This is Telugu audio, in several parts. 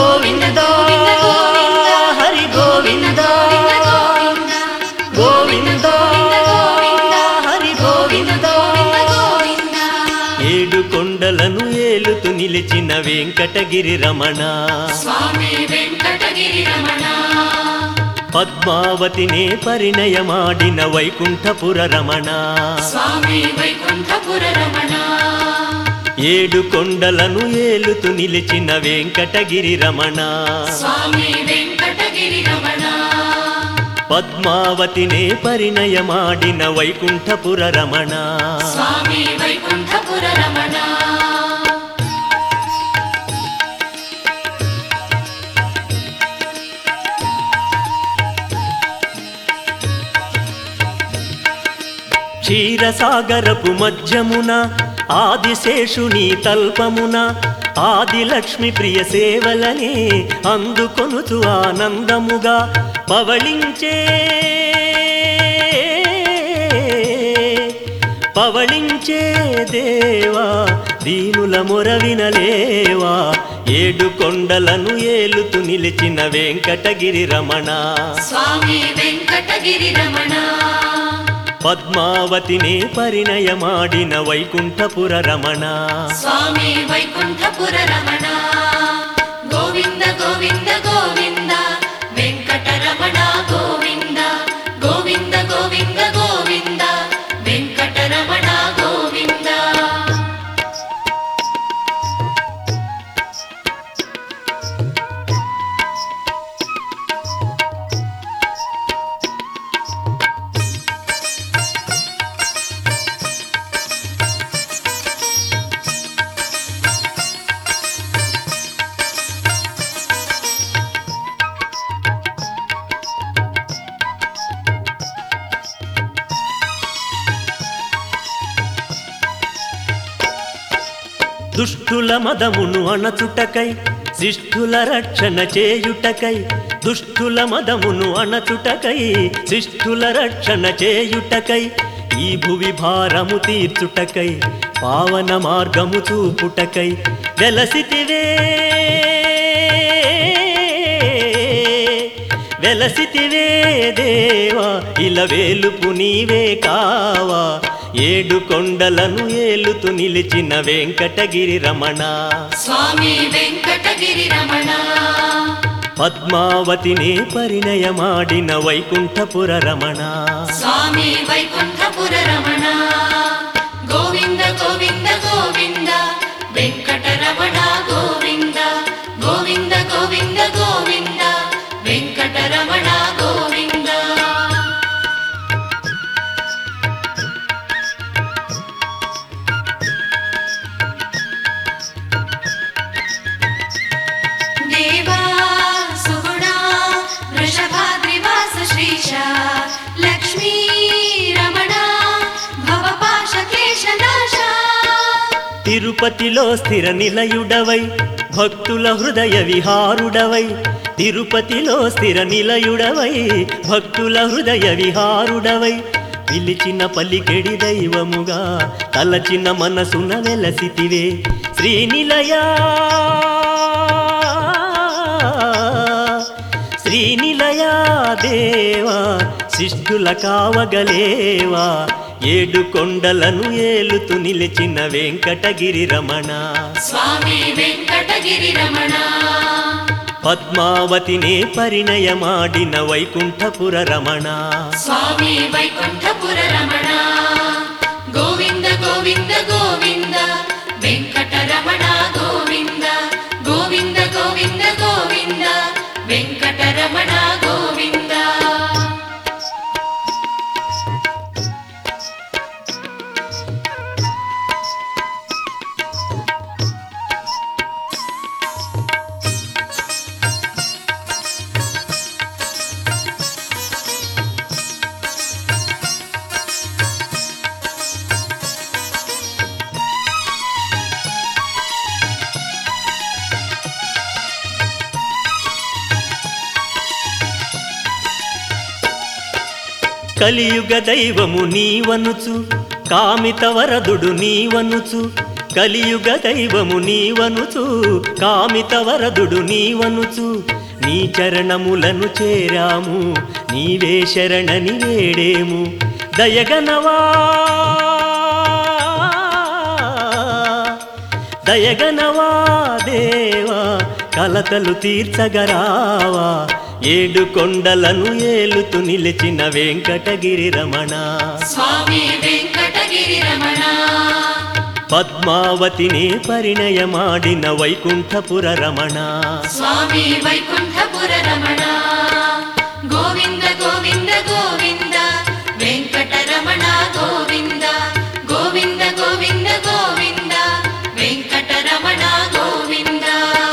గోవింద హరి గోవింద గోవింద హరి గోవింద ఏడు కొండలను ఏలుతూ నిలిచిన వెంకటగిరి రమణ స్వామి వెంకటగిరి రమణ పద్మావతినే పరిణయమాడిన వైకుంఠపుర రమణ స్వామి వైకుంఠపుర రమణ ఏడు కొండలను ఏలుతూ నిలిచిన వెంకటగిరి రమణ స్వామి వెంకటగిరి రమణ పద్మావతినే పరిణయమాడిన వైకుంఠపుర రమణ స్వామి వైకుంఠపుర రమణ క్షీరసాగరపు మధ్యమున ఆదిశేషుని తల్పమున ఆదిలక్ష్మి ప్రియ సేవలనే అందుకొనుచు ఆనందముగా పవళించే పవళించే దేవా దీనుల మొరవినలేవా ఏడు కొండలను ఏలుతూ నిలిచిన వెంకటగిరి రమణ స్వామి వెంకటగిరి రమణ పద్మావతినే పరిణయమాడిన వైకుంఠపుర రమణ స్వామి వైకుంఠపుర రమణ గోవింద గోవింద గోవింద వెంకటరమణ గోవింద గోవింద గోవింద గోవింద వెంకటరమణ గోవింద దుష్టుల మదమును అణచుటకై శిష్టుల రక్షణ చేయుటకై దుష్టుల మదమును అణచుటకై శిష్టుల రక్షణ చేయుటకై ఈ భువి భారము తీర్చుటకై పావన మార్గము చూపుటకై వెలసితివే వెలసితివే దేవా ఇలా వేలుపు నీవే కావా ఏడు కొండలను ఏలుతూ నిలిచిన వెంకటగిరి రమణ స్వామి వెంకటగిరి రమణ పద్మావతినే పరిణయమాడిన వైకుంఠపుర రమణ స్వామి వైకుంఠపుర రమణ గోవింద గోవింద గోవింద వెంకటరమణ గోవింద గోవింద గోవింద గోవింద వెంకటరమణ గోవింద దేవా సుగుణా వృషభాద్రివాస శ్రీశ లక్ష్మీ రమణ భవపాశక్లేశనాశ తిరుపతిలో స్థిర నిలయుడవై భక్తుల హృదయ విహారుడవై తిరుపతిలో స్థిర నిలయుడవై భక్తుల హృదయ విహారుడవై పిలిచిన పలికెడి దైవముగా తలచిన మనసున వెలసితివే శ్రీనిలయా శ్రీనిలయా దేవా శిష్టుల కావగలేవా ఏడు కొండలను ఏలుతూ నిలిచిన వెంకటగిరి రమణ స్వామి వెంకటగిరి రమణ పద్మావతినే పరిణయమాడిన వైకుంఠపుర రమణ స్వామి వైకుంఠపుర రమణ గోవింద గోవింద గోవింద వెంకటరమణ గోవింద గోవింద గోవింద గోవింద వెంకటరమణ గోవింద కలియుగ దైవము నీవనుచు కామిత వరదుడు నీవనుచు కలియుగ దైవము నీవనుచు కామిత వరదుడు నీవనుచు నీ చరణములను చేరాము నీవే శరణని వేడేము దయగనవా దయగనవా దేవా కలతలు తీర్చగరావా ఏడు కొండలను ఏలుతూ నిలిచిన వెంకటగిరి రమణ స్వామి వెంకటగిరి రమణ పద్మావతిని పరిణయమాడిన వైకుంఠపుర రమణ స్వామి వైకుంఠపుర రమణ గోవింద గోవింద గోవింద వెంకటరమణ గోవింద గోవింద గోవింద గోవింద వెంకటరమణ గోవింద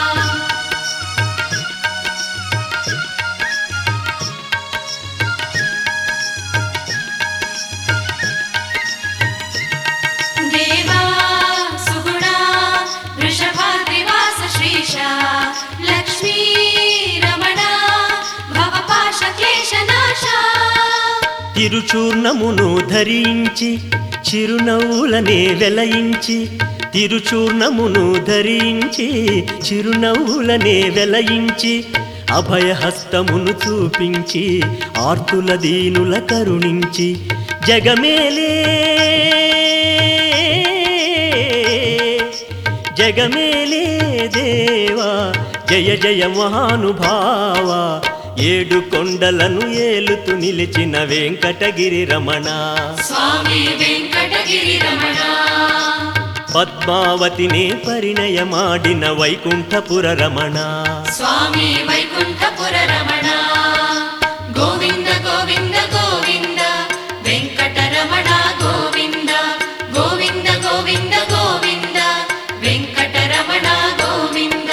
దేవా సుగుణా వృషభాద్రివాస శ్రీష లక్ష్మీ రమణ భవపాశ క్లేశనాశ తిరుచూర్ణమును ధరించి చిరునవ్వులనే వెలయించి తిరుచూర్ణమును ధరించి చిరునవ్వులనే వెలయించి అభయహస్తమును చూపించి ఆర్తుల దీనుల కరుణించి జగమేలే జగమేలే దేవా జయ జయ మహానుభావ ఏడు కొండలను ఏలుతూ నిలిచిన వెంకటగిరి రమణ స్వామి వెంకటగిరి రమణ పద్మావతిని పరిణయమాడిన వైకుంఠపుర రమణ స్వామి వైకుంఠపుర రమణ గోవింద గోవింద గోవింద వెంకటరమణ గోవింద గోవింద గోవింద గోవింద వెంకటరమణ గోవింద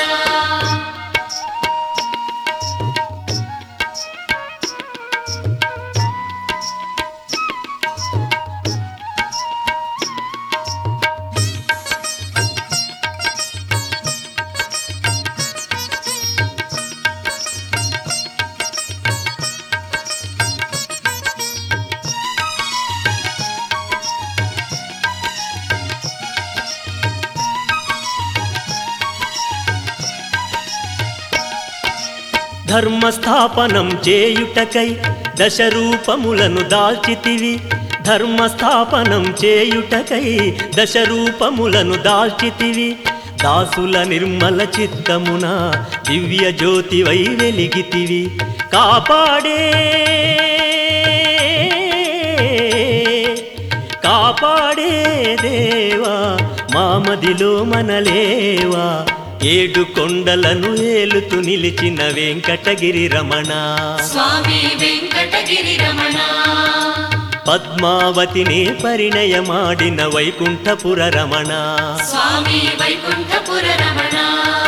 ధర్మస్థాపనం చేయుటకై దశరూపములను దాల్చితివి ధర్మస్థాపనం చేయుటకై దశరూపములను దాల్చితివి దాసుల నిర్మల చిత్తమున దివ్య జ్యోతివై వెలిగితివి కాపాడే కాపాడే దేవా మామదిలో మనలేవా ఏడు కొండలను ఏలుతూ నిలిచిన వెంకటగిరి రమణ స్వామి వెంకటగిరి రమణ పద్మావతిని పరిణయమాడిన వైకుంఠపుర రమణ స్వామి వైకుంఠపుర రమణ